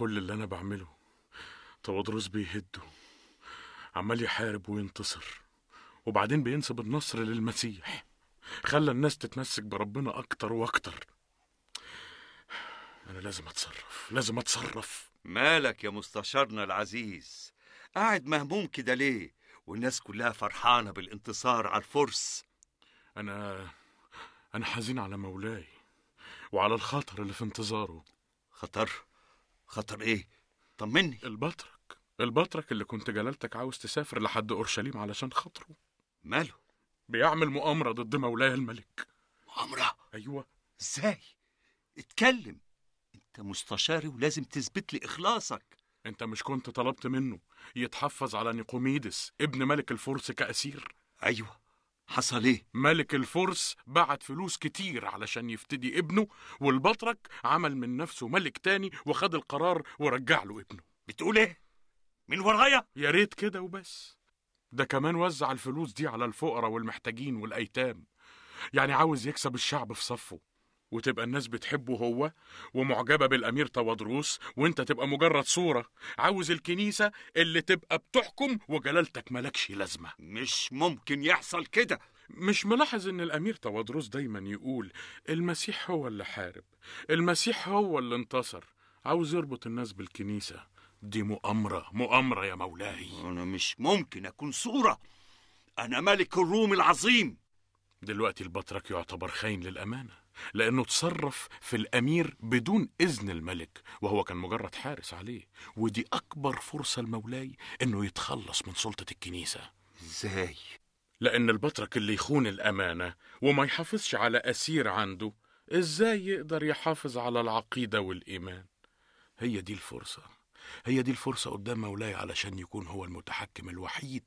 كل اللي انا بعمله تودروس بيهده عمال يحارب وينتصر وبعدين بينسب النصر للمسيح خلى الناس تتمسك بربنا اكتر واكتر انا لازم اتصرف لازم اتصرف مالك يا مستشارنا العزيز قاعد مهموم كده ليه والناس كلها فرحانة بالانتصار على الفرس انا انا حزين على مولاي وعلى الخطر اللي في انتظاره خطر خطر ايه طمني البطرك البطرك اللي كنت جلالتك عاوز تسافر لحد اورشليم علشان خاطره ماله بيعمل مؤامره ضد مولاي الملك مؤامرة ايوه ازاي اتكلم انت مستشاري ولازم تثبت لي اخلاصك انت مش كنت طلبت منه يتحفظ على نيقوميدس ابن ملك الفرس كأسير ايوه حصل ايه ملك الفرس بعت فلوس كتير علشان يفتدي ابنه والبطرك عمل من نفسه ملك تاني وخد القرار ورجع له ابنه بتقول ايه من ورايا يا ريت كده وبس ده كمان وزع الفلوس دي على الفقراء والمحتاجين والأيتام يعني عاوز يكسب الشعب في صفه وتبقى الناس بتحبه هو ومعجبة بالأمير تودروس وانت تبقى مجرد صورة عاوز الكنيسة اللي تبقى بتحكم وجلالتك ملكش لازمة مش ممكن يحصل كده مش ملاحظ ان الأمير تودروس دايما يقول المسيح هو اللي حارب المسيح هو اللي انتصر عاوز يربط الناس بالكنيسة دي مؤامرة مؤامرة يا مولاي انا مش ممكن اكون صورة انا ملك الروم العظيم دلوقتي البطرك يعتبر خاين للأمانة لأنه تصرف في الأمير بدون إذن الملك وهو كان مجرد حارس عليه ودي أكبر فرصة لمولاي إنه يتخلص من سلطة الكنيسة ازاي لأن البطرك اللي يخون الأمانة وما يحافظش على أسير عنده إزاي يقدر يحافظ على العقيدة والإيمان هي دي الفرصة هي دي الفرصة قدام مولاي علشان يكون هو المتحكم الوحيد